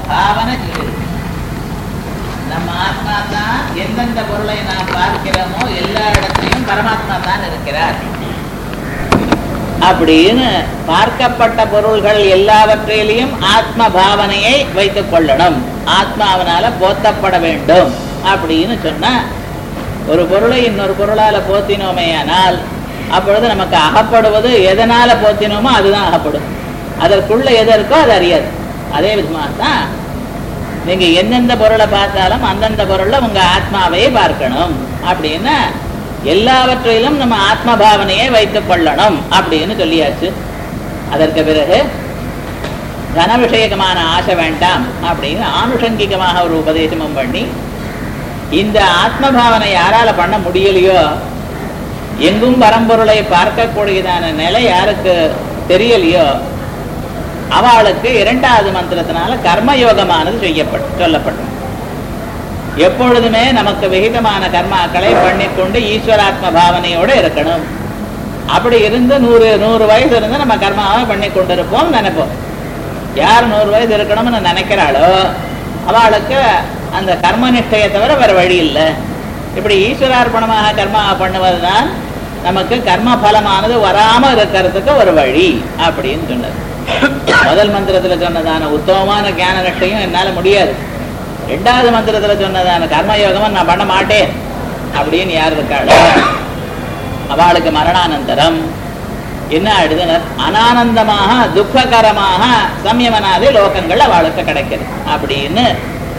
பாவனை சொல்லியிருக்கு நம்ம ஆத்மா தான் எந்தெந்த பொருளை நாம் பார்க்கிறோமோ எல்லா இடத்திலையும் பரமாத்மா தான் இருக்கிறார் அப்படின்னு பார்க்கப்பட்ட பொருள்கள் எல்லாவற்றிலையும் ஆத்ம பாவனையை வைத்துக் கொள்ளணும் ஆத்மாவனால போத்தப்பட வேண்டும் அப்படின்னு சொன்னா ஒரு பொருளை இன்னொரு பொருளால போத்தினோமேயானால் அப்பொழுது நமக்கு அகப்படுவது எதனால போத்தினோமோ அதுதான் அகப்படும் அதற்குள்ள எது இருக்கோ அது அறியாது அதே விதமாக தான் நீங்க எந்தெந்த பொருளை பார்த்தாலும் அந்தந்த பொருள்ல உங்க ஆத்மாவையே பார்க்கணும் அப்படின்னா எல்லாவற்றிலும் நம்ம ஆத்ம பாவனையை வைத்துக் கொள்ளணும் அப்படின்னு சொல்லியாச்சு அதற்கு பிறகு தன விஷயகமான ஆசை வேண்டாம் அப்படின்னு ஆனுஷங்கிகமாக ஒரு உபதேசமும் பண்ணி இந்த ஆத்ம பாவனை யாரால பண்ண முடியலையோ எங்கும் பரம்பொருளை பார்க்கக்கூடியதான நிலை யாருக்கு தெரியலையோ அவளுக்கு இரண்டாவது மந்திரத்தினால கர்மயோகமானது செய்யப்பட்டு சொல்லப்படும் எப்பொழுதுமே நமக்கு விகிதமான கர்மாக்களை பண்ணிக்கொண்டு ஈஸ்வராத்ம பாவனையோட இருக்கணும் அப்படி இருந்து நூறு நூறு வயசு இருந்து நம்ம கர்மாவை பண்ணி கொண்டிருப்போம் நினைப்போம் யார் நூறு வயசு இருக்கணும்னு நினைக்கிறாளோ அவளுக்கு அந்த கர்ம நிஷ்டையை தவிர வேற வழி இல்லை இப்படி ஈஸ்வரார்ப்பணமாக கர்மா பண்ணுவதுதான் நமக்கு கர்ம பலமானது வராம இருக்கிறதுக்கு ஒரு வழி அப்படின்னு சொன்னது முதல் மந்திரத்துல சொன்னதான உத்தமமான ஞான நிஷ்டையும் என்னால முடியாது ரெண்டாவது மந்திரத்துல சொன்னதான கர்மயோகமும் நான் பண்ண மாட்டேன் அப்படின்னு யார் இருக்காளோ அவளுக்கு மரணானந்தரம் என்ன ஆயிடுதுனர் அனானந்தமாக துக்ககரமாக சம்யமனாதி லோகங்கள் அவளுக்கு கிடைக்குது அப்படின்னு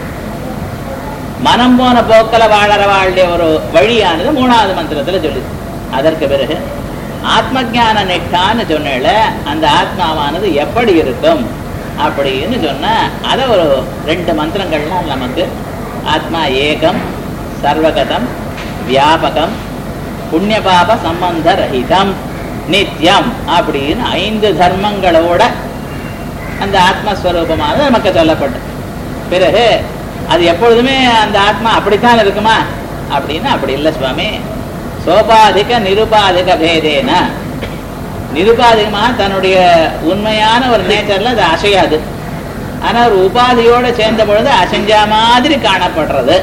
மனம் போன போக்கல வாழற வாழிய ஒரு வழியானது மூணாவது மந்திரத்துல சொல்லுது அதற்கு பிறகு ஆத்ம ஜான நிஷ்டான்னு சொன்னேல அந்த ஆத்மாவானது எப்படி இருக்கும் அப்படின்னு சொன்னா அதை ஒரு ரெண்டு மந்திரங்கள்லாம் நமக்கு ஆத்மா ஏகம் சர்வகதம் வியாபகம் புண்ணிய பாப சம்பந்த ரஹிதம் நித்யம் அப்படின்னு ஐந்து தர்மங்களோட அந்த ஆத்மஸ்வரூபமானது நமக்கு சொல்லப்படும் பிறகு அது எப்பொழுதுமே அந்த ஆத்மா அப்படித்தான் இருக்குமா அப்படின்னு அப்படி இல்லை சுவாமி சோபாதிக நிருபாதிக பேதேன நிருபாதிகமாக தன்னுடைய உண்மையான ஒரு நேச்சர்ல அது அசையாது ஆனா ஒரு உபாதியோட சேர்ந்த பொழுது அசைஞ்சா மாதிரி காணப்படுறது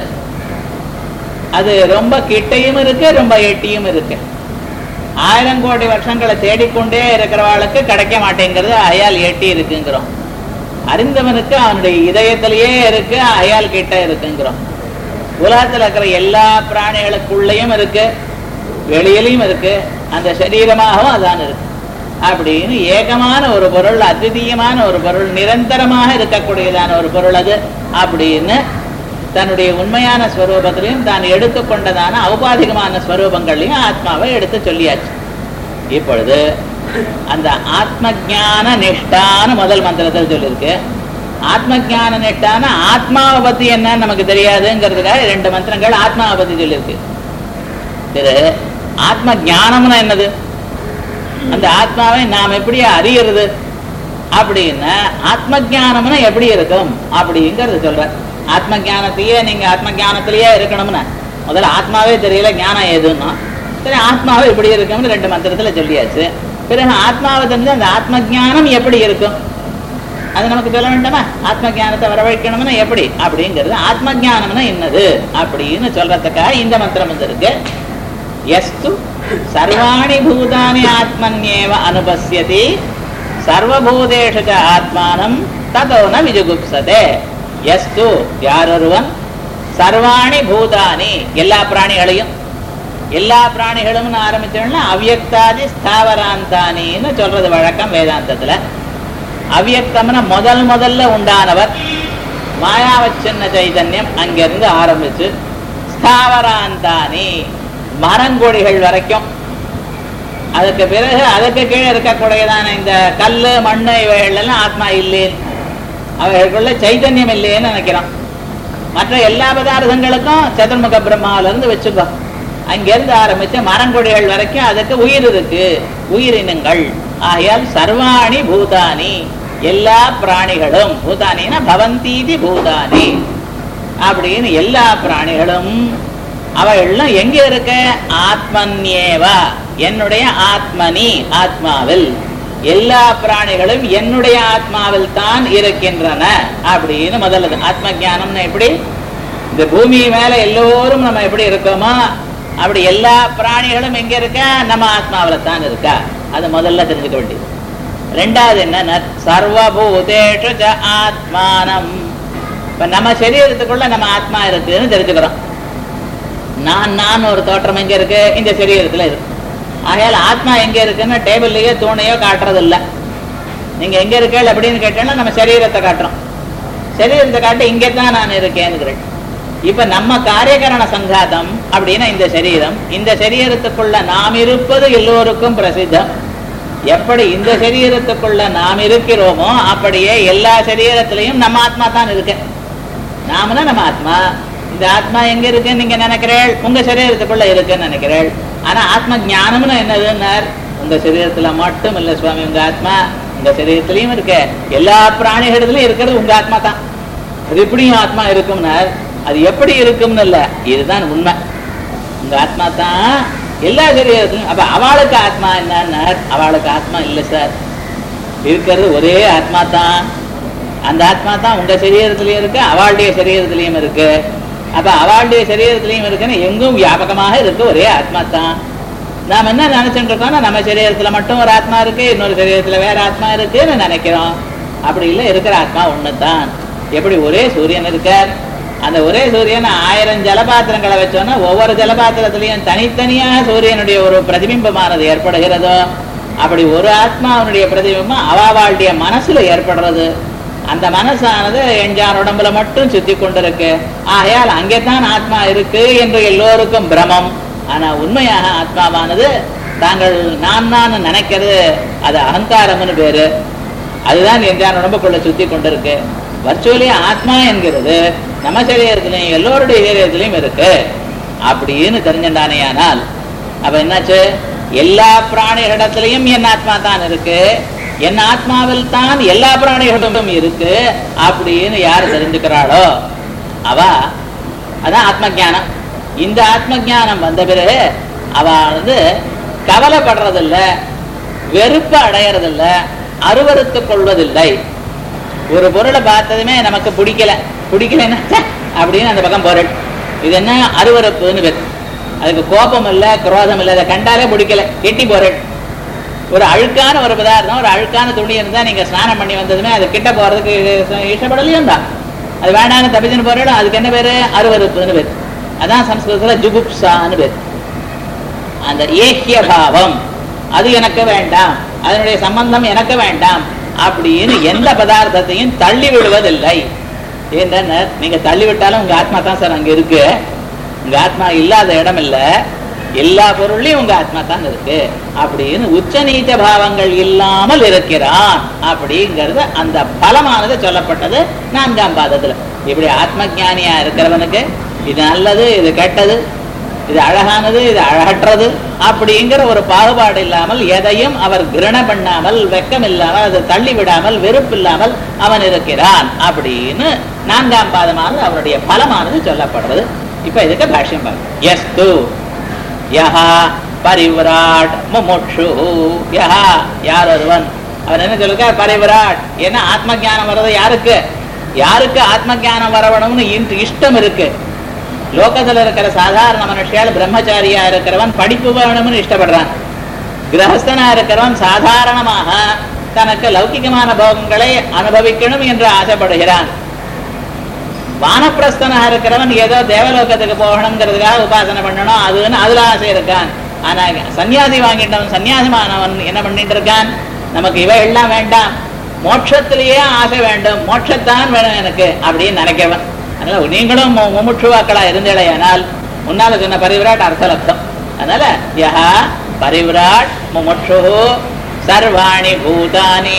அது ரொம்ப கிட்டையும் இருக்கு ரொம்ப எட்டியும் இருக்கு ஆயிரம் கோடி வருஷங்களை தேடிக்கொண்டே இருக்கிறவாளுக்கு கிடைக்க மாட்டேங்கிறது அயால் எட்டி இருக்குங்கிறோம் அறிந்தவனுக்கு அவனுடைய இதயத்திலேயே இருக்கு அயால் கிட்ட இருக்குங்கிறோம் உலகத்துல இருக்கிற எல்லா பிராணிகளுக்குள்ளேயும் இருக்கு வெளியிலையும் இருக்கு அந்த சரீரமாகவும் அதான் இருக்கு அப்படின்னு ஏகமான ஒரு பொருள் அத்விதீயமான ஒரு பொருள் நிரந்தரமாக இருக்கக்கூடியதான ஒரு பொருள் அது அப்படின்னு தன்னுடைய உண்மையான ஸ்வரூபத்திலையும் தான் எடுத்துக்கொண்டதான ஔபாதிகமான ஸ்வரூபங்களையும் ஆத்மாவை எடுத்து சொல்லியாச்சு இப்பொழுது அந்த ஆத்ம ஜான நிஷ்டான முதல் மந்திரத்தில் சொல்லியிருக்கு ஆத்ம ஜான நிஷ்டான ஆத்மாவை பத்தி என்னன்னு நமக்கு தெரியாதுங்கிறதுக்காக ரெண்டு மந்திரங்கள் ஆத்மாவை பத்தி சொல்லியிருக்கு திரு ஆத்ம ஞானம்னா என்னது அந்த ஆத்மாவை நாம் எப்படி அறியறது அப்படின்னா ஆத்ம ஜானம்னா எப்படி இருக்கும் அப்படிங்கிறது சொல்ற ஆத்ம ஜானத்தையே நீங்க ஆத்ம ஜானத்திலேயே இருக்கணும்னா முதல்ல ஆத்மாவே தெரியல ஞானம் எதுன்னா சரி ஆத்மாவை எப்படி இருக்கும்னு ரெண்டு மந்திரத்துல சொல்லியாச்சு பிறகு ஆத்மாவை தெரிஞ்சு அந்த ஆத்ம ஜானம் எப்படி இருக்கும் அது நமக்கு சொல்ல வேண்டாமா ஆத்ம ஜானத்தை வரவழைக்கணும்னா எப்படி அப்படிங்கிறது ஆத்ம ஜானம்னா என்னது அப்படின்னு சொல்றதுக்காக இந்த மந்திரம் வந்திருக்கு எஸ்து சர்வாணி பூதானி ஆத்மன்யேவ அனுபஸ்யதி சர்வபூதேஷு ச ஆத்மானம் ததோ ந விஜுகுப்சதே எஸ்து யாரொருவன் சர்வாணி பூதானி எல்லா பிராணிகளையும் எல்லா பிராணிகளும் ஆரம்பிச்சோம்னா அவ்யக்தாதி ஸ்தாவராந்தானின்னு சொல்றது வழக்கம் வேதாந்தத்துல அவ்யக்தம்னா முதல் முதல்ல உண்டானவர் மாயாவச்சின்ன சைதன்யம் அங்கிருந்து ஆரம்பிச்சு ஸ்தாவராந்தானி மரங்கொடிகள் வரைக்கும் அதுக்கு பிறகு அதுக்கு கீழே இருக்கக்கூடியதான இந்த கல்லு மண்ணு இவைகள் எல்லாம் ஆத்மா இல்லேன்னு அவைகளுக்குள்ள சைதன்யம் இல்லையேன்னு நினைக்கிறான் மற்ற எல்லா பதார்த்தங்களுக்கும் சதுர்முக பிரம்மாவில இருந்து வச்சுக்கோ அங்கிருந்து ஆரம்பிச்சு மரங்கொடிகள் வரைக்கும் அதுக்கு உயிர் இருக்கு உயிரினங்கள் ஆகையால் சர்வாணி பூதானி எல்லா பிராணிகளும் பூதானின்னா பவந்தீதி பூதானி அப்படின்னு எல்லா பிராணிகளும் அவைகள்லாம் எங்க இருக்க ஆத்மன்யேவா என்னுடைய ஆத்மனி ஆத்மாவில் எல்லா பிராணிகளும் என்னுடைய ஆத்மாவில் தான் இருக்கின்றன அப்படின்னு முதல்ல ஆத்ம ஞானம்னு எப்படி இந்த பூமி மேல எல்லோரும் நம்ம எப்படி இருக்கோமோ அப்படி எல்லா பிராணிகளும் எங்க இருக்க நம்ம ஆத்மாவில தான் இருக்கா அது முதல்ல தெரிஞ்சுக்க வேண்டியது ரெண்டாவது என்ன சர்வபூதேஷு ச ஆத்மானம் இப்ப நம்ம சரீரத்துக்குள்ள நம்ம ஆத்மா இருக்குன்னு தெரிஞ்சுக்கிறோம் நான் நான் ஒரு தோற்றம் எங்க இருக்கு இந்த சரீரத்துல இருக்கு ஆகையால் ஆத்மா எங்க இருக்குன்னு டேபிள்லயோ தூணையோ காட்டுறது இல்ல நீங்க எங்க இருக்கீள் அப்படின்னு கேட்டோம்னா நம்ம சரீரத்தை காட்டுறோம் சரீரத்தை காட்டி இங்கே தான் நான் இருக்கேன்னு இப்ப நம்ம காரியகரண சங்காதம் அப்படின்னா இந்த சரீரம் இந்த சரீரத்துக்குள்ள நாம் இருப்பது எல்லோருக்கும் பிரசித்தம் எப்படி இந்த சரீரத்துக்குள்ள நாம் இருக்கிறோமோ அப்படியே எல்லா சரீரத்திலையும் நம்ம ஆத்மா தான் இருக்கு நாமனா நம்ம ஆத்மா இந்த ஆத்மா எங்க இருக்குன்னு நீங்க நினைக்கிறேள் உங்க சரீரத்துக்குள்ள இருக்குன்னு நினைக்கிறேள் ஆனா ஆத்ம ஞானம்னு என்னதுன்னார் உங்க சரீரத்துல மட்டும் இல்ல சுவாமி உங்க ஆத்மா உங்க சரீரத்திலயும் இருக்கு எல்லா பிராணிகளிடத்துலயும் இருக்கிறது உங்க ஆத்மா தான் அது எப்படியும் ஆத்மா இருக்கும்னார் அது எப்படி இருக்கும்னு இல்ல இதுதான் உண்மை உங்க ஆத்மா தான் எல்லா சரீரத்திலும் அப்ப அவளுக்கு ஆத்மா என்ன அவளுக்கு ஆத்மா இல்ல சார் இருக்கிறது ஒரே ஆத்மா தான் அந்த ஆத்மா தான் உங்க சரீரத்திலயும் இருக்கு அவளுடைய சரீரத்திலயும் இருக்கு அப்ப அவளுடைய சரீரத்திலயும் இருக்குன்னு எங்கும் வியாபகமாக இருக்கு ஒரே ஆத்மா தான் நாம என்ன நினைச்சுட்டு இருக்கோம்னா நம்ம சரீரத்துல மட்டும் ஒரு ஆத்மா இருக்கு இன்னொரு சரீரத்துல வேற ஆத்மா இருக்குன்னு நினைக்கிறோம் அப்படி இல்லை இருக்கிற ஆத்மா ஒண்ணுதான் எப்படி ஒரே சூரியன் இருக்கார் அந்த ஒரே சூரியன் ஆயிரம் ஜலபாத்திரங்களை வச்சோன்னா ஒவ்வொரு ஜலபாத்திரத்திலையும் தனித்தனியாக சூரியனுடைய ஒரு பிரதிபிம்பமானது ஏற்படுகிறதோ அப்படி ஒரு ஆத்மாவனுடைய பிரதிபிம்பம் அவாவாளுடைய மனசுல ஏற்படுறது அந்த மனசானது எஞ்சான் உடம்புல மட்டும் சுத்தி கொண்டிருக்கு ஆகையால் அங்கேதான் ஆத்மா இருக்கு என்று எல்லோருக்கும் பிரமம் ஆனா உண்மையாக ஆத்மாவானது தாங்கள் நான் நான் நினைக்கிறது அது அகங்காரம்னு பேரு அதுதான் எஞ்சான் உடம்புக்குள்ள சுத்தி கொண்டிருக்கு வர்ச்சுவலி ஆத்மா என்கிறது நம்ம சரீரத்திலையும் எல்லோருடைய சரீரத்திலையும் இருக்கு அப்படின்னு தெரிஞ்சின்றானேயானால் அப்ப என்னாச்சு எல்லா பிராணிகளிடத்திலையும் என் ஆத்மா தான் இருக்கு என் ஆத்மாவில் தான் எல்லா பிராணிகளிடமும் இருக்கு அப்படின்னு யார் தெரிஞ்சுக்கிறாளோ அவ அதான் ஆத்ம ஜானம் இந்த ஆத்ம ஜானம் வந்த பிறகு அவ வந்து கவலைப்படுறதில்ல வெறுப்பு அடையறதில்ல அருவறுத்து கொள்வதில்லை ஒரு பொருளை பார்த்ததுமே நமக்கு பிடிக்கல பிடிக்கலன்னா ச்சே அப்படின்னு அந்த பக்கம் பொருள் இது என்ன அருவறுப்புன்னு பேர் அதுக்கு கோபம் இல்லை குரோதம் இல்லை அதை கண்டாலே பிடிக்கல கெட்டி பொருள் ஒரு அழுக்கான ஒரு பதார்த்தம் ஒரு அழுக்கான துணி இருந்தா நீங்க ஸ்நானம் பண்ணி வந்ததுமே அது கிட்ட போறதுக்கு இஷ்டப்படலையும் தான் அது வேண்டாம்னு தப்பிச்சுன்னு போறோம் அதுக்கு என்ன பேரு அருவறுப்புன்னு பேர் அதான் சம்ஸ்கிருதத்துல ஜுகுப்சான்னு பேர் அந்த ஏக்கிய பாவம் அது எனக்கு வேண்டாம் அதனுடைய சம்பந்தம் எனக்கு வேண்டாம் அப்படின்னு எந்த பதார்த்தத்தையும் தள்ளி விடுவதில்லை ஏன்னா நீங்க தள்ளி விட்டாலும் உங்க ஆத்மா தான் சார் அங்க இருக்கு உங்க ஆத்மா இல்லாத இடம் இல்ல எல்லா பொருள்லயும் உங்க ஆத்மா தான் இருக்கு அப்படின்னு உச்ச நீச்ச பாவங்கள் இல்லாமல் இருக்கிறான் அப்படிங்கிறது அந்த பலமானது சொல்லப்பட்டது நான்காம் பாதத்துல இப்படி ஆத்ம ஞானியா இருக்கிறவனுக்கு இது நல்லது இது கெட்டது இது அழகானது இது அழகற்றது அப்படிங்கிற ஒரு பாகுபாடு இல்லாமல் எதையும் அவர் கிரண பண்ணாமல் வெக்கம் இல்லாமல் அதை தள்ளி விடாமல் வெறுப்பு இல்லாமல் அவன் இருக்கிறான் அப்படின்னு நான்காம் பாதமானது அவருடைய பலமானது சொல்லப்படுறது இப்ப இதுக்கு பாஷ்யம் பாருங்க எஸ் து யஹா பரிவிராட் முமுட்சு யஹா யார் ஒருவன் அவர் என்ன சொல்லிருக்கார் பரிவிராட் ஏன்னா ஆத்ம ஜானம் வர்றது யாருக்கு யாருக்கு ஆத்ம ஜானம் வரவணும்னு இன்று இஷ்டம் இருக்கு லோகத்துல இருக்கிற சாதாரண மனுஷியால் பிரம்மச்சாரியா இருக்கிறவன் படிப்பு வேணும்னு இஷ்டப்படுறான் கிரகஸ்தனா இருக்கிறவன் சாதாரணமாக தனக்கு லௌகிகமான போகங்களை அனுபவிக்கணும் என்று ஆசைப்படுகிறான் வானப்பிரஸ்தனாக இருக்கிறவன் ஏதோ தேவலோகத்துக்கு போகணுங்கிறதுக்காக உபாசனை பண்ணணும் அதுன்னு அதுல ஆசை இருக்கான் ஆனா சன்னியாசி வாங்கிட்டவன் சன்னியாசமானவன் என்ன பண்ணிட்டு இருக்கான் நமக்கு இவை எல்லாம் வேண்டாம் மோட்சத்திலேயே ஆசை வேண்டும் மோட்சத்தான் வேணும் எனக்கு அப்படின்னு நினைக்கிறவன் அதனால நீங்களும் முமுட்சுவாக்களா இருந்தேடையானால் முன்னால சொன்ன பரிவிராட் அர்த்தலப்தம் அதனால யஹா பரிவிராட் முமுட்சு சர்வாணி பூதானி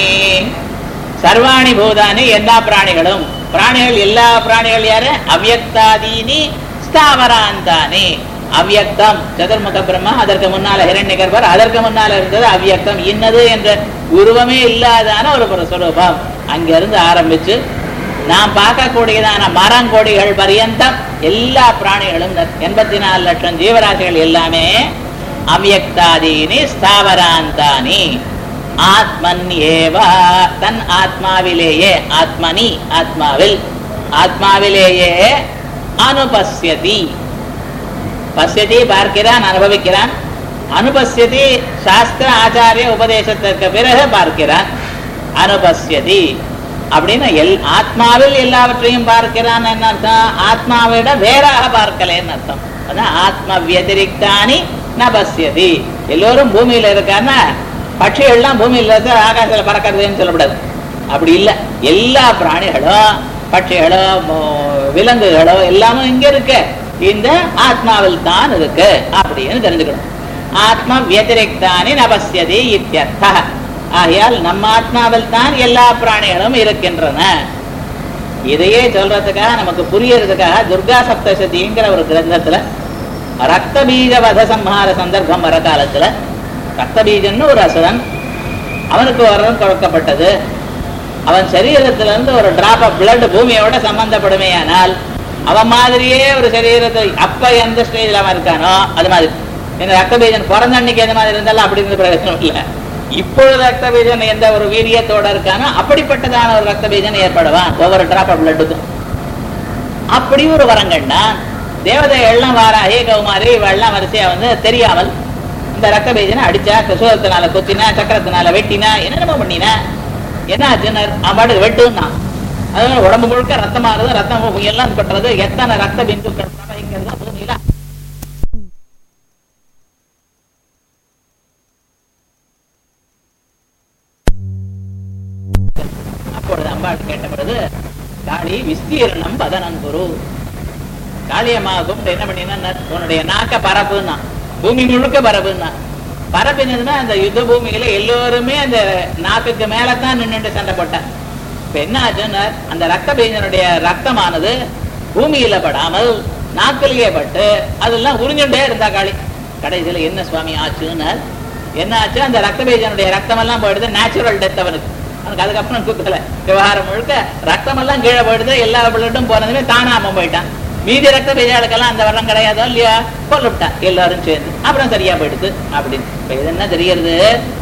சர்வாணி பூதானி எல்லா பிராணிகளும் பிராணிகள் எல்லா பிராணிகள் யாரு அவ்யக்தாதீனி ஸ்தாவராந்தானி அவ்யக்தம் சதுர்முக பிரம்மா அதற்கு முன்னால ஹிரண்ய கர்ப்பர் அதற்கு முன்னால இருந்தது அவ்யக்தம் இன்னது என்ற உருவமே இல்லாதான ஒரு சுரூபம் அங்கிருந்து ஆரம்பிச்சு நாம் பார்க்கக்கூடியதான மரங்கொடிகள் பரியந்தம் எல்லா பிராணிகளும் எண்பத்தி நாலு லட்சம் ஜீவராசிகள் எல்லாமே அவ்யக்தாதீனி ஸ்தாவராந்தானி ஆத்மன் ஏவ தன் ஆத்மாவிலேயே ஆத்மனி ஆத்மாவில் ஆத்மாவிலேயே அனுபஸ்யதி பசியதி பார்க்கிறான் அனுபவிக்கிறான் அனுபஸ்யதி சாஸ்திர ஆச்சாரிய உபதேசத்திற்கு பிறகு பார்க்கிறான் அனுபஸ்யதி அப்படின்னு எல் ஆத்மாவில் எல்லாவற்றையும் பார்க்கிறான் என்ன அர்த்தம் ஆத்மாவிட வேறாக பார்க்கலன்னு அர்த்தம் அதான் ஆத்ம வியதிரிக்தானி ந பசியதி எல்லோரும் பூமியில இருக்கான்னா பட்சிகள்லாம் பூமியில இருந்து ஆகாசத்துல பறக்கிறதுன்னு சொல்லக்கூடாது அப்படி இல்லை எல்லா பிராணிகளும் பட்சிகளோ மோ- விலங்குகளோ எல்லாமும் இங்க இருக்கு இந்த ஆத்மாவில் தான் இருக்கு அப்படின்னு தெரிஞ்சுக்கணும் ஆத்ம வியதிரிக்தானி நபஸ்யதி இத்தியர்த்த ஆகையால் நம்ம ஆத்மாவில் தான் எல்லா பிராணிகளும் இருக்கின்றன இதையே சொல்றதுக்காக நமக்கு புரியறதுக்காக துர்கா சப்தசதிங்கிற ஒரு கிரந்தத்துல ரத்த பீஜ வத சம்ஹார சந்தர்ப்பம் வர காலத்துல ரத்த பீஜன்னு ஒரு அசுரன் அவனுக்கு வரம் கொடுக்கப்பட்டது அவன் சரீரத்திலிருந்து ஒரு டிராப் ஆஃப் பிளட் பூமியோட சம்பந்தப்படுமேயானால் அவன் மாதிரியே ஒரு சரீரத்தை அப்ப எந்த ஸ்டேஜில் அவன் இருக்கானோ அது மாதிரி இந்த ரத்த பீஜன் பிறந்த அன்னைக்கு எந்த மாதிரி இருந்தாலும் அப்படி இருந்து பிரயோஜனம் இல்லை இப்பொழுது ரத்த பீஜன் எந்த ஒரு வீரியத்தோட இருக்கானோ அப்படிப்பட்டதான ஒரு ரத்த பீஜன் ஏற்படுவான் ஒவ்வொரு டிராப் ஆஃப் பிளட்டுக்கும் அப்படி ஒரு வரங்கண்ணா தேவதைகள்லாம் வாராகி கௌமாரி இவெல்லாம் வரிசையா வந்து தெரியாமல் இந்த ரத்த பீஜனை அடிச்சா சுசூரத்தினால கொத்தினா சக்கரத்தினால வெட்டினா என்னென்னமோ பண்ணினா என்ன ஆச்சுன்னு அவன் பாட்டுக்கு வெட்டுன்னா அதனால உடம்பு முழுக்க ரத்தமாகுது ரத்தம் எல்லாம் கொட்டுறது எத்தனை ரத்த பிந்துக்கள் பிரவகிக்கிறது பூமியில அப்பொழுது அம்பாள் கேட்ட பொழுது காளி விஸ்தீரணம் பதனம் குரு காளியம்மா கூப்பிட்டு என்ன பண்ணினா உன்னுடைய நாக்க பரப்புன்னா பூமி முழுக்க பரப்புன்னா பரப்பினதுன்னா அந்த யுத்த பூமியில எல்லோருமே அந்த நாக்குக்கு மேலதான் நின்னுட்டு சண்டை போட்டான் இப்ப என்ன ஆச்சுன்னா அந்த ரத்த பீஜனுடைய ரத்தமானது பூமியில படாமல் நாக்கிலேயே பட்டு அதெல்லாம் உறிஞ்சுட்டே இருந்தா காளி கடைசியில என்ன சுவாமி ஆச்சுன்னு என்ன ஆச்சு அந்த ரத்த பீஜனுடைய ரத்தம் எல்லாம் போயிடுது நேச்சுரல் டெத் அவனுக்கு அவனுக்கு அதுக்கப்புறம் குத்தல விவகாரம் முழுக்க ரத்தம் எல்லாம் கீழே போயிடுது எல்லா பிள்ளைட்டும் போனதுமே தானாம போயிட்டான் மீதி ரத்த பீஜாளுக்கெல்லாம் அந்த வரம் கிடையாதோ இல்லையா கொல்லுவிட்டான் எல்லாரும் சேர்ந்து அப்புறம் சரியா போயிடுது அப்படின்னு இப்ப இது என்ன தெரியறது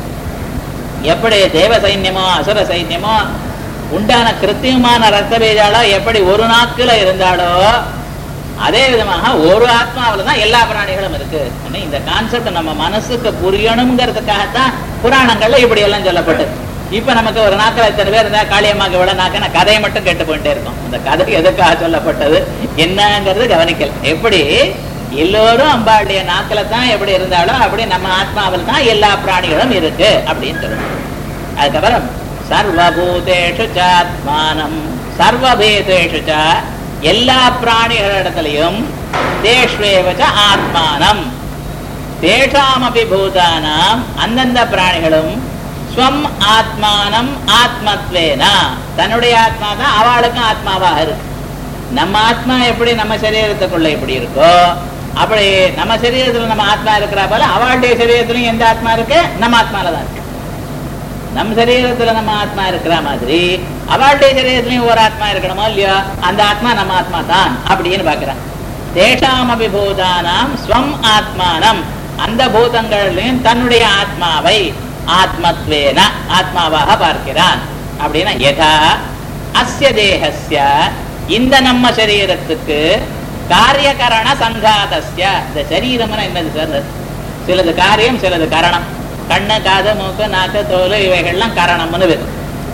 எப்படி தேவ சைன்யமோ அசுர சைன்யமோ உண்டான கிருத்தியமான ரத்த பீஜாலோ எப்படி ஒரு நாக்குல இருந்தாலோ அதே விதமாக ஒரு ஆத்மாவில தான் எல்லா பிராணிகளும் இருக்கு ஆனா இந்த கான்செப்ட் நம்ம மனசுக்கு புரியணுங்கிறதுக்காகத்தான் புராணங்கள்ல இப்படி எல்லாம் சொல்லப்பட்டது இப்ப நமக்கு ஒரு நாக்கில் இத்தனை பேர் இருந்தா காளியம்மாக்கு விட நாக்க கதையை மட்டும் கேட்டு போயிட்டே இருக்கும் அந்த கதை எதுக்காக சொல்லப்பட்டது என்னங்கிறது கவனிக்கல எப்படி எல்லோரும் அம்பாளுடைய நாக்கில தான் எப்படி இருந்தாலும் அப்படி நம்ம ஆத்மாவில் தான் எல்லா பிராணிகளும் இருக்கு அப்படின்னு சொல்லணும் அதுக்கப்புறம் சர்வபூதேஷு சாத்மானம் சர்வபேதேஷு ச எல்லா பிராணிகளிடத்திலையும் தேஷ்வேவச்ச ஆத்மானம் தேஷாமபி பூதானாம் அந்தந்த பிராணிகளும் ஸ்வம் ஆத்மானம் ஆத்மத்வேனா தன்னுடைய ஆத்மா தான் அவளுக்கும் ஆத்மாவாக இருக்கு நம்ம ஆத்மா எப்படி நம்ம சரீரத்துக்குள்ள எப்படி இருக்கோ அப்படி நம்ம சரீரத்துல நம்ம ஆத்மா இருக்கிற போல அவளுடைய சரீரத்திலும் எந்த ஆத்மா இருக்கு நம்ம ஆத்மால தான் இருக்கு நம்ம சரீரத்துல நம்ம ஆத்மா இருக்கிற மாதிரி அவளுடைய சரீரத்திலையும் ஒரு ஆத்மா இருக்கணுமோ இல்லையோ அந்த ஆத்மா நம்ம ஆத்மா தான் அப்படின்னு பாக்குறான் தேஷாம் அபிபூதானாம் ஸ்வம் ஆத்மானம் அந்த பூதங்களையும் தன்னுடைய ஆத்மாவை ஆத்மத்வேன ஆத்மாவாக பார்க்கிறான் அப்படின்னா யதா அஸ்ய தேகஸ்ய இந்த நம்ம சரீரத்துக்கு காரியகரண சங்காதஸ்ய இந்த சரீரம்னா என்னது சார் சிலது காரியம் சிலது கரணம் கண்ணு காது மூக்கு நாக்கு தோல் இவைகள்லாம் கரணம்னு பேரு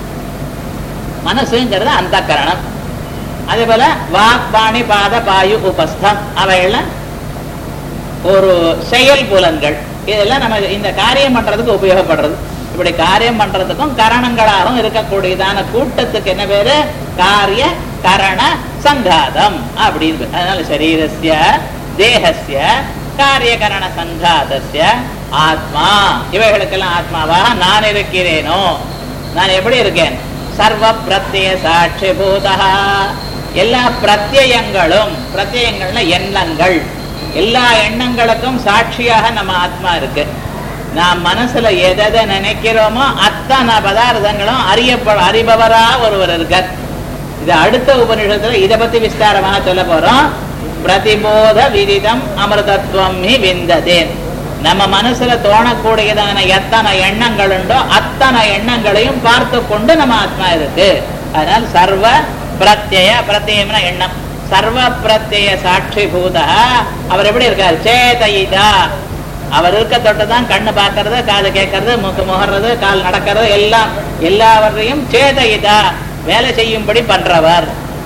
மனசுங்கிறது அந்த கரணம் அதே போல வாக் பாணி பாத பாயு உபஸ்தம் அவைகள்லாம் ஒரு செயல் புலன்கள் இதெல்லாம் நம்ம இந்த காரியம் பண்றதுக்கு உபயோகப்படுறது இப்படி காரியம் பண்றதுக்கும் கரணங்களாகவும் இருக்கக்கூடியதான கூட்டத்துக்கு என்ன பேரு காரிய கரண சங்காதம் அப்படின்னு பேரு. அதனால சரீரஸ்ய தேகஸ்ய காரியகரண சங்காதஸ்ய ஆத்மா இவைகளுக்கெல்லாம் ஆத்மாவா நான் இருக்கிறேனோ நான் எப்படி இருக்கேன் சர்வ பிரத்ய சாட்சி பூதா எல்லா பிரத்யயங்களும் பிரத்யயங்கள்னா எண்ணங்கள் எல்லா எண்ணங்களுக்கும் சாட்சியாக நம்ம ஆத்மா இருக்கு நாம் மனசுல எதை நினைக்கிறோமோ அத்தனை பதார்த்தங்களும் அறியப்ப அறிபவரா ஒருவர் இருக்கார் இது அடுத்த உபநிஷத்துல இதை பத்தி விஸ்தாரமாக சொல்ல போறோம் பிரதிபோத விதிதம் அமிர்தத்துவம் ஹி விந்ததேன் நம்ம மனசுல தோணக்கூடியதான எத்தனை எண்ணங்கள் உண்டோ அத்தனை எண்ணங்களையும் பார்த்து கொண்டு நம்ம ஆத்மா இருக்கு அதனால் சர்வ பிரத்யய பிரத்யம்னா எண்ணம் சர்வ பிரத்யய சாட்சி பூதா அவர் எப்படி இருக்கார் சேதயிதா அவர் இருக்க தொட்டுதான் கண்ணு பார்க்கறது காது கேட்கறது மூக்கு முகர்றது கால் நடக்கிறது எல்லாம் எல்லாவற்றையும் சேதயிதா வேலை செய்யும்படி பண்றவர்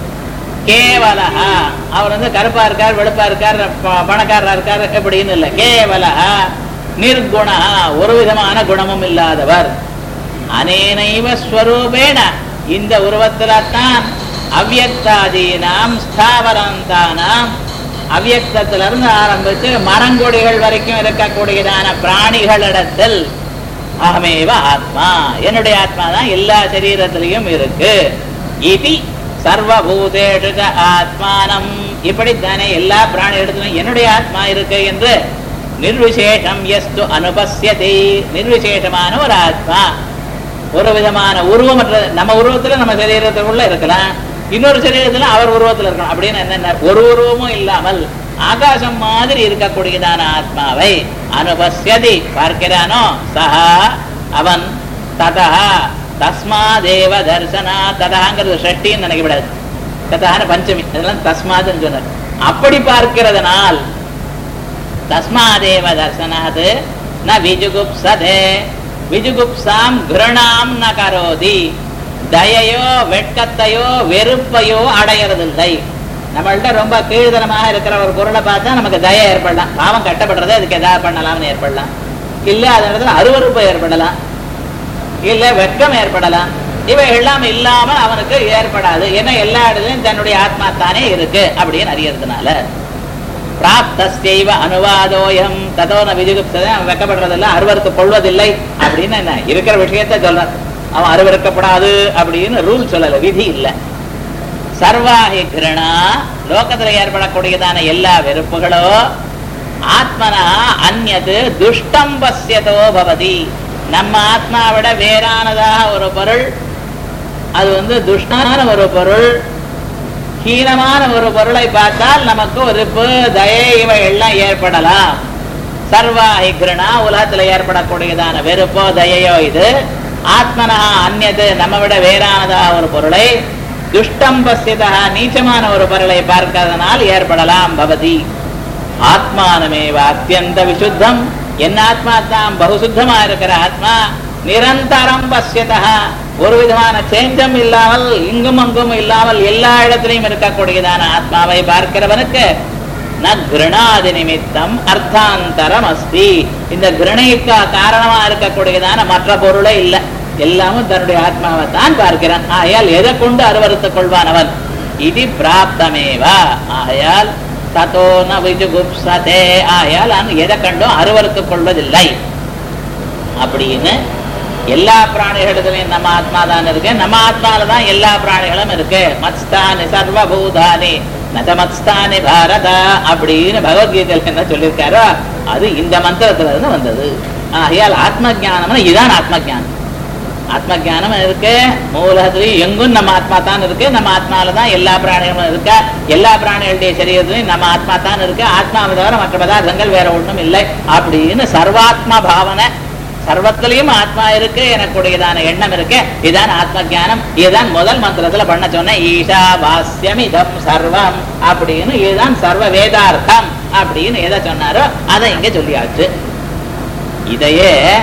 கேவலஹா அவர் வந்து கருப்பா இருக்கார் வெளுப்பா இருக்கார் ப- பணக்காரரா இருக்கார் எப்படின்னு இல்லை கேவலஹா நிர்குணா ஒரு விதமான குணமும் இல்லாதவர் அனேனைவ ஸ்வரூபேண இந்த உருவத்தில்தான் அவ்யக்தாதீனாம் ஸ்தாவராந்தானாம் அவ்யக்தத்திலிருந்து ஆரம்பிச்சு மரங்கொடிகள் வரைக்கும் இருக்கக்கூடியதான பிராணிகளிடத்தில் அகமேவ ஆத்மா என்னுடைய ஆத்மா தான் எல்லா சரீரத்திலையும் இருக்கு இது சர்வபூதேஷு ச ஆத்மானம் இப்படித்தானே எல்லா பிராணி இடத்திலும் என்னுடைய ஆத்மா இருக்கு என்று நிர்விசேஷம் எஸ்து அனுபஸ்யதி நிர்விசேஷமான ஒரு ஆத்மா ஒரு விதமான உருவமற்ற நம்ம உருவத்துல நம்ம சரீரத்துக்குள்ள இருக்கலாம் இன்னொரு சரீரத்துல அவர் உருவத்துல இருக்கணும் அப்படின்னு என்னென்ன ஒரு உருவமும் இல்லாமல் ஆகாசம் மாதிரி இருக்கக்கூடியதான ஆத்மாவை அனுபஸ்யதி பார்க்கிறானோ சஹா அவன் ததா தஸ்மாதேவ தர்சனா ததாங்கிறது ஷஷ்டின்னு நினைக்கப்படாது ததான பஞ்சமி இதெல்லாம் தஸ்மாதுன்னு சொன்னார் அப்படி பார்க்கிறதுனால் தஸ்மாதேவ தர்சனாத் ந விஜுகுப்சதே விஜுகுப்சாம் கிருணாம் ந கரோதி தயையோ வெட்கத்தையோ வெறுப்பையோ அடையறதில்லை நம்மள்ட்ட ரொம்ப கீழ்தனமாக இருக்கிற ஒரு பொருளை பார்த்தா நமக்கு தயை ஏற்படலாம் பாவம் கட்டப்படுறது அதுக்கு எதாவது பண்ணலாம்னு ஏற்படலாம் இல்ல அந்த இடத்துல அருவருப்பு ஏற்படலாம் இல்ல வெட்கம் ஏற்படலாம் இவை எல்லாம் இல்லாம அவனுக்கு ஏற்படாது ஏன்னா எல்லா இடத்துலயும் தன்னுடைய ஆத்மா தானே இருக்கு அப்படின்னு அறியறதுனால பிராப்தஸ்தைவ அனுவாதோயம் ததோன விஜுகுப்ததை அவன் வெக்கப்படுறதில்லை அருவருக்கு கொள்வதில்லை அப்படின்னு என்ன இருக்கிற விஷயத்த சொல்றான் அவன் அருவருக்கப்படாது அப்படின்னு ரூல் சொல்லல விதி இல்லை சர்வாஹி கிருணா லோகத்துல ஏற்படக்கூடியதான எல்லா வெறுப்புகளோ ஆத்மனா அந்நது துஷ்டம் பசியதோ பவதி நம்ம ஆத்மாவிட வேறானதாக ஒரு பொருள் அது வந்து துஷ்டான ஒரு பொருள் ஹீனமான ஒரு பொருளை பார்த்தால் நமக்கு வெறுப்பு தயை இவை எல்லாம் ஏற்படலாம் சர்வாஹி கிருணா உலகத்துல ஏற்படக்கூடியதான வெறுப்போ தயையோ இது ஆத்மனா அந்நது நம்ம விட வேறானதா ஒரு பொருளை துஷ்டம் பசிதா நீச்சமான ஒரு பொருளை பார்க்கிறதுனால் ஏற்படலாம் பவதி ஆத்மானமேவ அத்தியந்த விசுத்தம் என் ஆத்மா தான் பகுசுத்தமா இருக்கிற ஆத்மா நிரந்தரம் பசியதா ஒரு விதமான சேஞ்சம் இல்லாமல் இங்கும் அங்கும் இல்லாமல் எல்லா இடத்திலையும் இருக்கக்கூடியதான ஆத்மாவை பார்க்கிறவனுக்கு ந கிருணாதி நிமித்தம் அர்த்தாந்தரம் அஸ்தி இந்த கிருணைக்கு காரணமா இருக்கக்கூடியதான மற்ற பொருளே இல்லை எல்லாமும் தன்னுடைய ஆத்மாவை தான் பார்க்கிறான் ஆகையால் எதை கொண்டு அருவறுத்துக் கொள்வான் அவன் இது பிராப்தமேவா ஆகையால் ததோ ந விஜுகுப்சதே ஆகையால் அவன் எதை கண்டும் அருவறுத்துக் கொள்வதில்லை அப்படின்னு எல்லா பிராணிகளிடத்துலயும் நம்ம ஆத்மா தான் இருக்கு நம்ம ஆத்மால தான் எல்லா பிராணிகளும் இருக்கு மத்ஸ்தானி சர்வபூதானி நதமத்ஸ்தானி பாரதா அப்படின்னு பகவத்கீதையில என்ன சொல்லியிருக்காரோ அது இந்த மந்திரத்துல இருந்து வந்தது ஆகையால் ஆத்ம ஜானம்னா இதுதான் ஆத்ம ஜானம் ஆத்ம ஜானம் இருக்கு மூலத்துலயும் எங்கும் நம்ம ஆத்மா தான் இருக்கு நம்ம ஆத்மால தான் எல்லா பிராணிகளும் இருக்கு எல்லா பிராணிகளுடைய சரீரத்திலையும் நம்ம ஆத்மா தான் இருக்கு ஆத்மாவை தவிர மற்ற பதார்த்தங்கள் வேற ஒண்ணும் இல்லை அப்படின்னு சர்வாத்மா பாவனை சர்வத்திலையும் ஆத்மா இருக்கு எனக்குடையதான எண்ணம் இருக்கு இதான் ஆத்ம ஜானம் இதுதான் முதல் மந்திரத்துல பண்ண சொன்ன ஈஷா வாஸ்யம் இதம் சர்வம் அப்படின்னு இதுதான் சர்வ வேதார்த்தம் அப்படின்னு எதை சொன்னாரோ அதை இங்க சொல்லியாச்சு இதையே